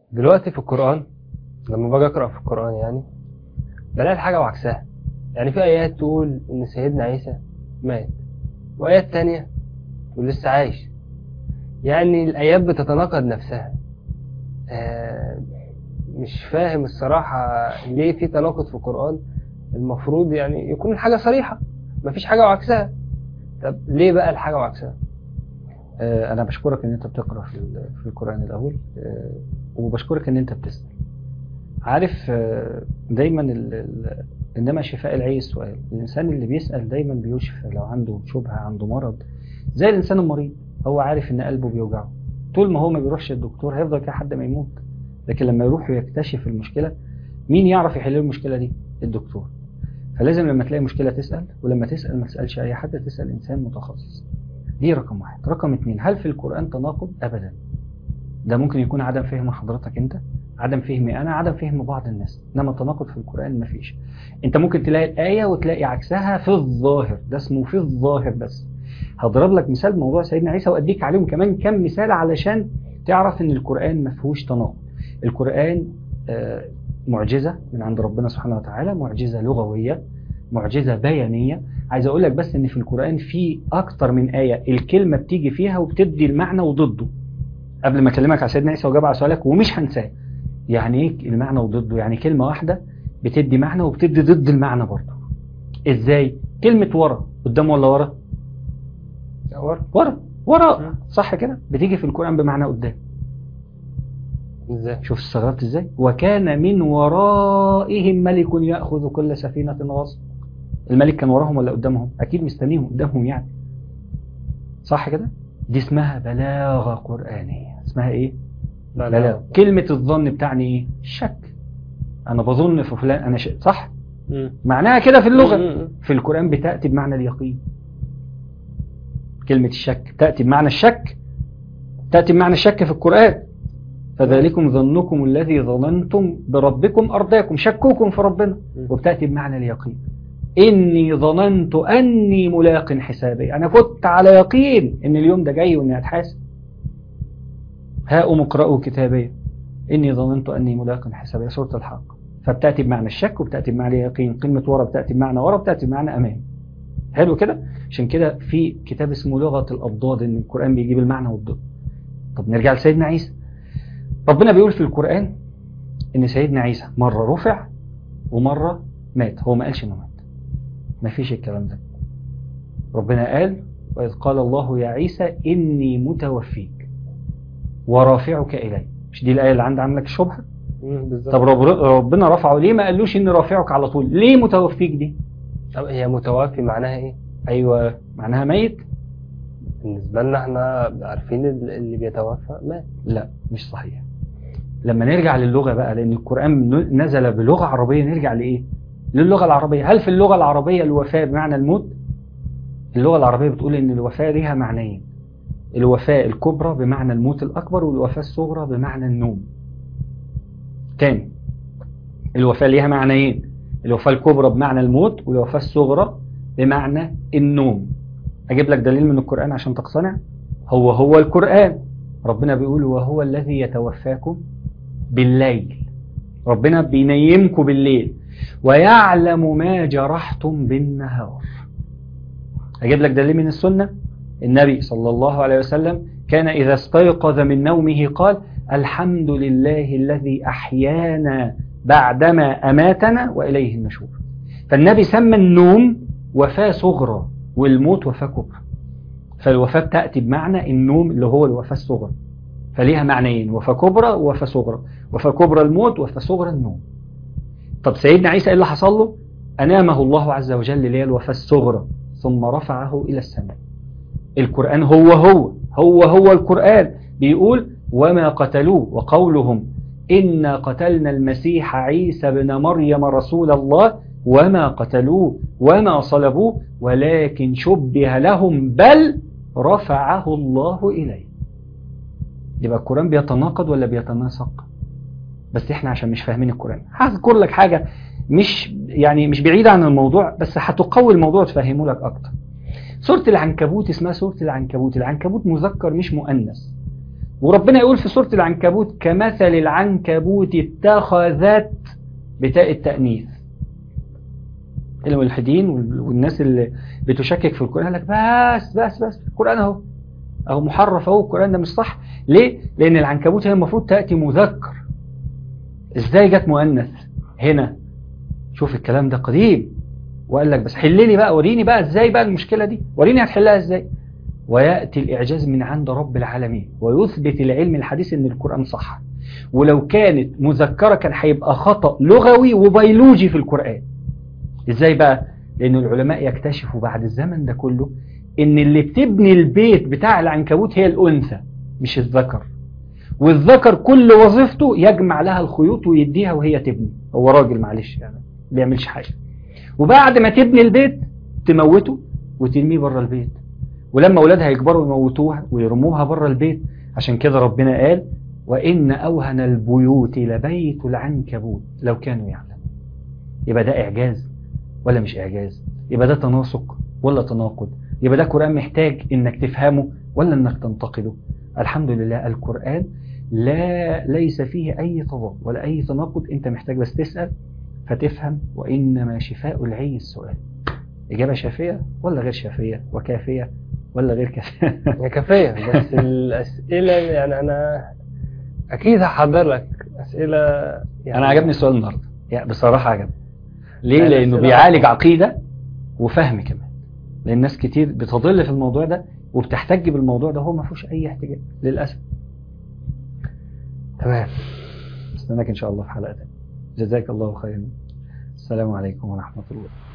دلوقتي في القرآن لما باجي أقرأ في القرآن يعني بلاقي الحاجة وعكسها يعني في آيات تقول إن سيدنا عيسى مات وآيات تانية تقول لسه عايش يعني الآيات بتتناقض نفسها آه مش فاهم الصراحة ليه في تناقض في القرآن المفروض يعني يكون الحاجة صريحة مفيش حاجة وعكسها طب ليه بقى الحاجة وعكسها آه، أنا بشكرك إن أنت بتقرأ في ال- في القرآن الأول آه، وبشكرك إن أنت بتسأل عارف آه، دايما ال- ال- إنما شفاء العي السؤال الإنسان اللي بيسأل دايما بيشفى لو عنده شبهة عنده مرض زي الإنسان المريض هو عارف إن قلبه بيوجعه طول ما هو ما بيروحش الدكتور هيفضل كده لحد ما يموت لكن لما يروح ويكتشف المشكلة مين يعرف يحل له المشكلة دي الدكتور فلازم لما تلاقي مشكلة تسأل ولما تسأل ما تسألش أي حد تسأل إنسان متخصص دي رقم واحد رقم اتنين هل في القرآن تناقض أبدا ده ممكن يكون عدم فهم حضرتك أنت عدم فهمي أنا عدم فهم بعض الناس إنما التناقض في القرآن مفيش أنت ممكن تلاقي الآية وتلاقي عكسها في الظاهر ده اسمه في الظاهر بس هضرب لك مثال موضوع سيدنا عيسى وأديك عليهم كمان كم مثال علشان تعرف إن القرآن ما فيهوش تناقض القرآن آه، معجزة من عند ربنا سبحانه وتعالى معجزة لغوية معجزة بيانية عايز اقول لك بس ان في القرآن في اكتر من آية الكلمة بتيجي فيها وبتدي المعنى وضده قبل ما اكلمك على سيدنا عيسى وجاب على سؤالك ومش هنساه يعني ايه المعنى وضده يعني كلمة واحدة بتدي معنى وبتدي ضد المعنى برضه ازاي كلمة ورا قدام ولا ورا ورا ورا ورا صح كده بتيجي في القرآن بمعنى قدام ازاي شوف استغربت ازاي وكان من ورائهم ملك يأخذ كل سفينة غصب الملك كان وراهم ولا قدامهم اكيد مستنيهم قدامهم يعني صح كده دي اسمها بلاغة قرآنية اسمها ايه بلاغة كلمة الظن بتاعني ايه الشك انا بظن في فلان انا ش... صح مم. معناها كده في اللغة مم. في القرآن بتأتي بمعنى اليقين كلمة الشك تأتي بمعنى الشك تأتي بمعنى الشك في القرآن فذلكم ظنكم الذي ظننتم بربكم أرضاكم شكوكم في ربنا وبتأتي بمعنى اليقين إني ظننت أني ملاق حسابي أنا كنت على يقين إن اليوم ده جاي وإني هتحاسب هاؤم اقرأوا كتابي إني ظننت أني ملاق حسابي سورة الحق فبتأتي بمعنى الشك وبتأتي بمعنى اليقين كلمة ورا بتأتي بمعنى ورا بتأتي بمعنى أمام حلو كده عشان كده في كتاب اسمه لغة الأضداد إن القرآن بيجيب المعنى والضد طب نرجع لسيدنا عيسى ربنا بيقول في القرآن إن سيدنا عيسى مرة رفع ومرة مات هو ما قالش إنه مات ما فيش الكلام ده ربنا قال وإذ قال الله يا عيسى إني متوفيك ورافعك إلي مش دي الآية اللي عند عاملك الشبهة مم. بالظبط طب رب ربنا رفعه ليه ما قالوش إني رافعك على طول ليه متوفيك دي طب هي متوفي معناها ايه أيوة معناها ميت بالنسبة لنا احنا عارفين ال- اللي بيتوفى مات لا مش صحيح لما نرجع للغة بقى لأن القرآن ن- نزل بلغة عربية نرجع لإيه للغة العربية هل في اللغة العربية الوفاة بمعنى الموت اللغة العربية بتقول إن الوفاة ليها معنيين الوفاة الكبرى بمعنى الموت الأكبر والوفاة الصغرى بمعنى النوم تاني الوفاة ليها معنيين الوفاة الكبرى بمعنى الموت والوفاة الصغرى بمعنى النوم أجيب لك دليل من القرآن عشان تقتنع هو هو القرآن ربنا بيقول وهو الذي يتوفاكم بالليل ربنا بينيمكم بالليل ويعلم ما جرحتم بالنهار أجيب لك دليل من السنة النبي صلى الله عليه وسلم كان إذا استيقظ من نومه قال الحمد لله الذي أحيانا بعدما أماتنا وإليه النشور فالنبي سمى النوم وفاة صغرى والموت وفاة كبرى فالوفاة بتأتي بمعنى النوم اللي هو الوفاة الصغرى فليها معنيين وفاة كبرى ووفاة صغرى وفاة كبرى الموت وفاة صغرى النوم طب سيدنا عيسى ايه اللي حصل له أنامه الله عز وجل اللي هي الوفاة الصغرى ثم رفعه إلى السماء القرآن هو هو هو هو القرآن بيقول وما قتلوه وقولهم إنا قتلنا المسيح عيسى بن مريم رسول الله وما قتلوه وما صلبوه ولكن شبه لهم بل رفعه الله إليه يبقى القرآن بيتناقض ولا بيتناسق بس احنا عشان مش فاهمين القرآن هذكر لك حاجة مش يعني مش بعيدة عن الموضوع بس هتقوي الموضوع تفهمه لك أكتر سورة العنكبوت اسمها سورة العنكبوت العنكبوت مذكر مش مؤنث وربنا يقول في سورة العنكبوت كمثل العنكبوت اتخذت بتاء التأنيث الملحدين وال- والناس اللي بتشكك في القرآن قال لك بس بس بس القرآن اهو اهو محرف اهو القرآن ده مش صح ليه؟ لأن العنكبوت هي المفروض تأتي مذكر ازاي جت مؤنث هنا شوف الكلام ده قديم وقال لك بس حل لي بقى وريني بقى ازاي بقى المشكلة دي وريني هتحلها ازاي ويأتي الإعجاز من عند رب العالمين ويثبت العلم الحديث ان القرآن صح ولو كانت مذكرة كان هيبقى خطأ لغوي وبيولوجي في القرآن ازاي بقى لان العلماء يكتشفوا بعد الزمن ده كله ان اللي بتبني البيت بتاع العنكبوت هي الانثى مش الذكر والذكر كل وظيفته يجمع لها الخيوط ويديها وهي تبني هو راجل معلش يعني ما بيعملش حاجه وبعد ما تبني البيت تموته وترميه بره البيت ولما اولادها يكبروا يموتوها ويرموها بره البيت عشان كده ربنا قال وان اوهن البيوت لبيت العنكبوت لو كانوا يعلمون يبقى ده اعجاز ولا مش اعجاز يبقى ده تناسق ولا تناقض يبقى ده قرآن محتاج انك تفهمه ولا انك تنتقده الحمد لله القرآن لا ليس فيه اي تضاد ولا اي تناقض انت محتاج بس تسأل فتفهم وانما شفاء العي السؤال اجابة شافية ولا غير شافية وكافية ولا غير كافية هي كافية بس الأسئلة يعني أنا أكيد هحضر لك أسئلة يعني انا عجبني السؤال النهارده يعني بصراحة عجبني ليه لا، لانه الأسئلة بيعالج عقيدة وفهم كمان لان ناس كتير بتضل في الموضوع ده وبتحتج بالموضوع ده هو ما فيهوش اي احتجاج للاسف تمام استناك ان شاء الله في حلقة تانية جزاك الله خيرا السلام عليكم ورحمة الله